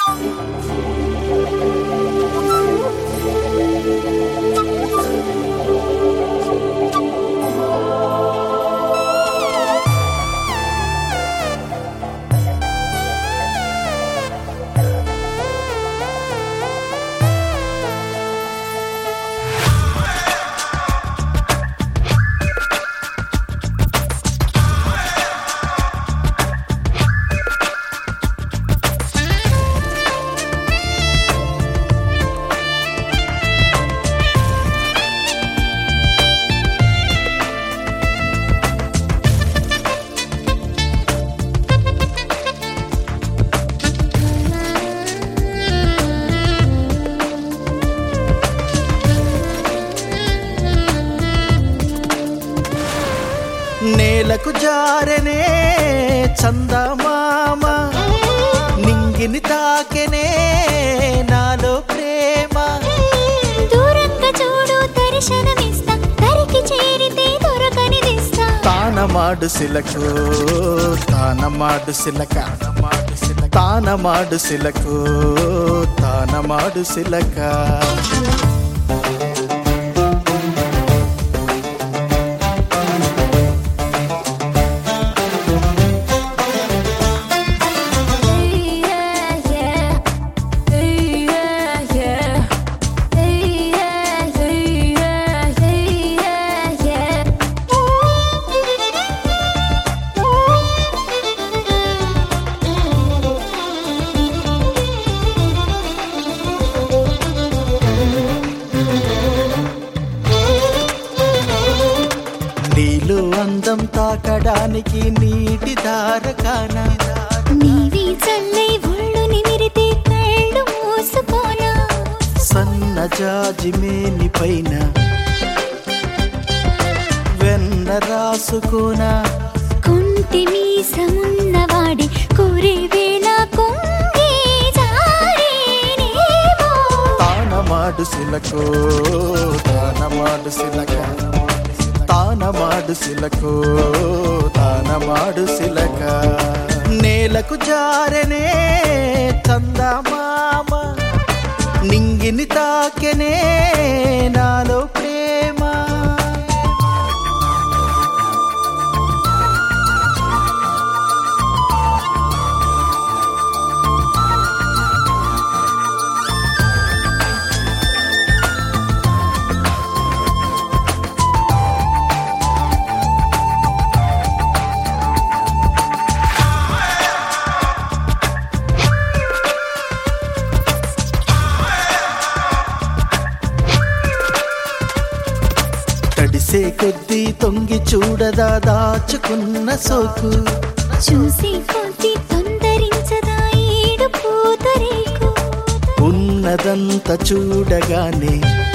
నేలకు జారెనే చందమామ నింగిని తాకెనే నాలో ప్రేమ దూరంగా చూడు దర్శనమిస్తా దరికి చేరితే దొరకనిదిస్తా తానమాడు సిలకు తానమాడు సిలక తానమాడు సిలకు తానమాడు సిలక నీళ్ళు అందం తాకడానికి నీటి దారకానా నీవి చల్లై ఒళ్ళు నిమిరితే కళ్ళు మూసుకోనా సన్న జాజి మేని పైన వెన్న రాసుకోనా కుంటి మీసమున్నవాడి కోరే వేళ కొంగి జారేనేమో తానమాడు సిలకు తానమాడు సిలక తానమాడు సిలకు తానమాడు సిలక నేలకు జారెనే చందమామ నింగిని తాకెనే నాలో ప్రేమ తడిసే కొద్దీ తొంగి చూడదా దాచుకున్న సోకు చూసి కొద్ది తొందరించదా ఈడు పూతరేకు ఉన్నదంత చూడగానే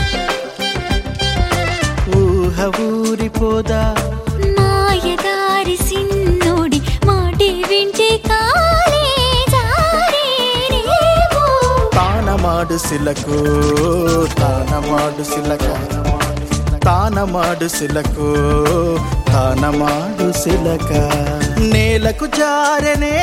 ఊహ ఊరిపోదా మాయదారి సిన్నోడి మాటి వింటే కాలే జారేనేమో తానమాడు సిలకు తానమాడు సిలక తానమాడు సిలకు తానమాడు సిలక నేలకు జారెనే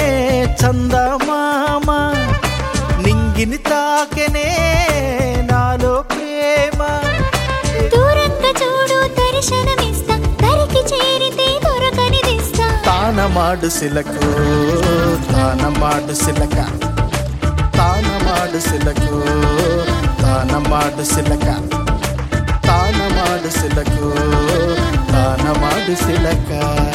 చందమామ నింగిని తాకెనే నాలో ప్రేమ దూరంగా చూడు దర్శనమిస్తా దరికి చేరితే దొరకనిదిస్తా తానమాడు సిలకు తానమాడు సిలక తానమాడు సిలకు తానమాడు సిలక తానమాడు సిలకు తానమాడు సిలక